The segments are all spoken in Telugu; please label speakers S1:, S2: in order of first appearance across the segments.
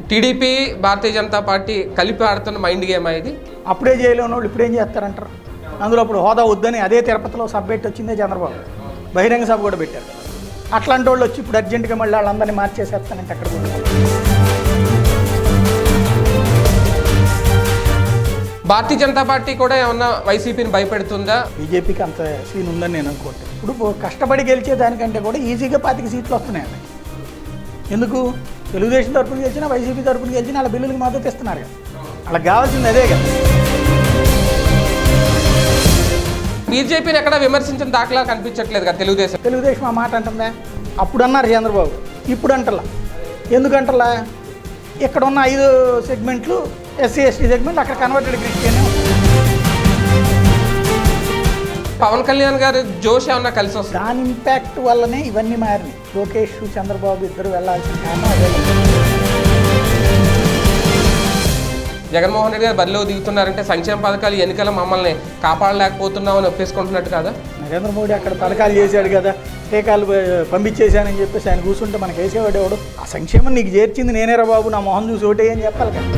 S1: టీడీపీ భారతీయ జనతా పార్టీ కలిపి ఆడుతున్న మైండ్ గేమ్ ఇది
S2: అప్పుడే చేయలేని వాళ్ళు ఇప్పుడేం చేస్తారంటారు అందులో ఇప్పుడు హోదా వద్దని అదే తిరుపతిలో సభ పెట్టి వచ్చిందే చంద్రబాబు బహిరంగ సభ కూడా పెట్టారు అట్లాంటి వాళ్ళు వచ్చి ఇప్పుడు అర్జెంటుగా మళ్ళీ వాళ్ళందరినీ మార్చేసేస్తానంటే అక్కడ
S1: భారతీయ జనతా పార్టీ కూడా ఏమన్నా వైసీపీని భయపెడుతుందా
S2: బీజేపీకి అంత సీన్ ఉందని నేను అనుకోవట్లేదు ఇప్పుడు కష్టపడి గెలిచే దానికంటే కూడా ఈజీగా పాతిక సీట్లు వస్తున్నాయండి ఎందుకు తెలుగుదేశం తరపున గెలిచినా వైసీపీ తరపున గెలిచినా వాళ్ళ బిల్లులకు మద్దతు ఇస్తున్నారు కదా వాళ్ళకి కావాల్సింది అదే కదా
S1: బీజేపీని ఎక్కడ విమర్శించిన దాఖలా కనిపించట్లేదు కదా తెలుగుదేశం
S2: తెలుగుదేశం ఆ మాట అంటుందా అప్పుడు అన్నారు చంద్రబాబు ఇప్పుడు అంటలా ఎందుకంటలా ఇక్కడ ఉన్న ఐదు సెగ్మెంట్లు ఎస్సీ ఎస్టీ సెగ్మెంట్ అక్కడ కన్వర్టెడ్ క్రిస్టియన్
S1: పవన్ కళ్యాణ్ గారు జోష్ ఏమన్నా కలిసి వస్తుంది
S2: దాని ఇంపాక్ట్ వల్లనే ఇవన్నీ మారినాయి లోకేష్ చంద్రబాబు ఇద్దరు వెళ్ళాల్సిన కారణం అదే
S1: జగన్మోహన్ రెడ్డి గారు బరిలో దిగుతున్నారంటే సంక్షేమ పథకాలు ఎన్నికల మమ్మల్ని కాపాడలేకపోతున్నామని ఒప్పేసుకుంటున్నట్టు కదా
S2: నరేంద్ర మోడీ అక్కడ పథకాలు చేశాడు కదా టీకాలు ప- పంపించేశానని చెప్పేసి ఆయన కూర్చుంటే మనకి వేసేవాడు ఎవడు ఆ సంక్షేమం నీకు చేర్చింది నేనేరా బాబు నా మొహం చూసి ఒకటే అని చెప్పాలి కదా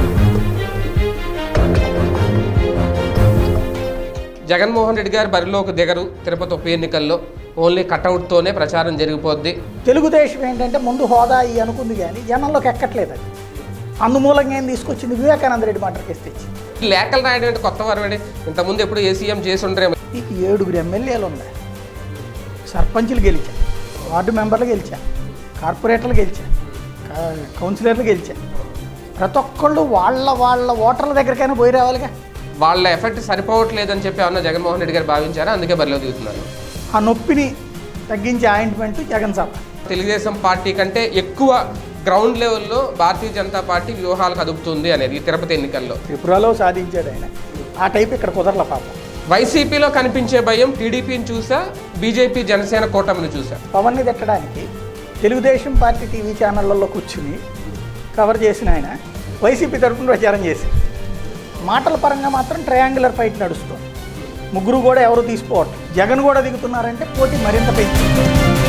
S1: జగన్మోహన్ రెడ్డి గారు బరిలోకి దిగరు తిరుపతి ఉప ఎన్నికల్లో ఓన్లీ కటౌట్తోనే ప్రచారం జరిగిపోద్ది
S2: తెలుగుదేశం ఏంటంటే ముందు హోదా ఈ అనుకుంది కానీ జనంలోకి ఎక్కట్లేదు అది అందుమూలంగా ఏం తీసుకొచ్చింది వివేకానంద రెడ్డి మటర్ కేసు తెచ్చి
S1: లేఖలు రాయడం అంటే కొత్త వరవడి ఇంతకుముందు ఎప్పుడు ఏ సీఎం చేసి ఉండరేమో
S2: నీకు ఏడుగురు ఎమ్మెల్యేలు ఉన్నాయి సర్పంచులు గెలిచా వార్డు మెంబర్లు గెలిచా కార్పొరేటర్లు గెలిచా కా- కౌన్సిలర్లు గెలిచా ప్రతి ఒక్కళ్ళు వాళ్ళ వాళ్ళ ఓటర్ల దగ్గరికైనా పోయి రావాలిగా
S1: వాళ్ళ ఎఫెక్ట్ సరిపోవట్లేదని చెప్పి ఏమన్నా జగన్మోహన్ రెడ్డి గారు భావించారా అందుకే బరిలో దిగుతున్నారు
S2: ఆ నొప్పిని తగ్గించే ఆయింట్మెంట్ జగన్ సభ
S1: తెలుగుదేశం పార్టీ కంటే ఎక్కువ గ్రౌండ్ లెవెల్లో భారతీయ జనతా పార్టీ వ్యూహాలు కదుపుతుంది అనేది ఈ తిరుపతి ఎన్నికల్లో
S2: త్రిపురలో సాధించాడు ఆయన ఆ టైప్ ఇక్కడ కుదరల పాపం
S1: వైసీపీలో కనిపించే భయం టీడీపీని చూసా బీజేపీ జనసేన కూటమిని చూసా
S2: పవన్ని తిట్టడానికి తెలుగుదేశం పార్టీ టీవీ ఛానళ్ళల్లో కూర్చుని కవర్ చేసిన ఆయన వైసీపీ తరఫున ప్రచారం చేసి మాటల పరంగా మాత్రం ట్రయాంగులర్ ఫైట్ నడుస్తుంది ముగ్గురు కూడా ఎవరు తీసుకోవట్లేదు జగన్ కూడా దిగుతున్నారంటే పోటీ మరింత పెంచింది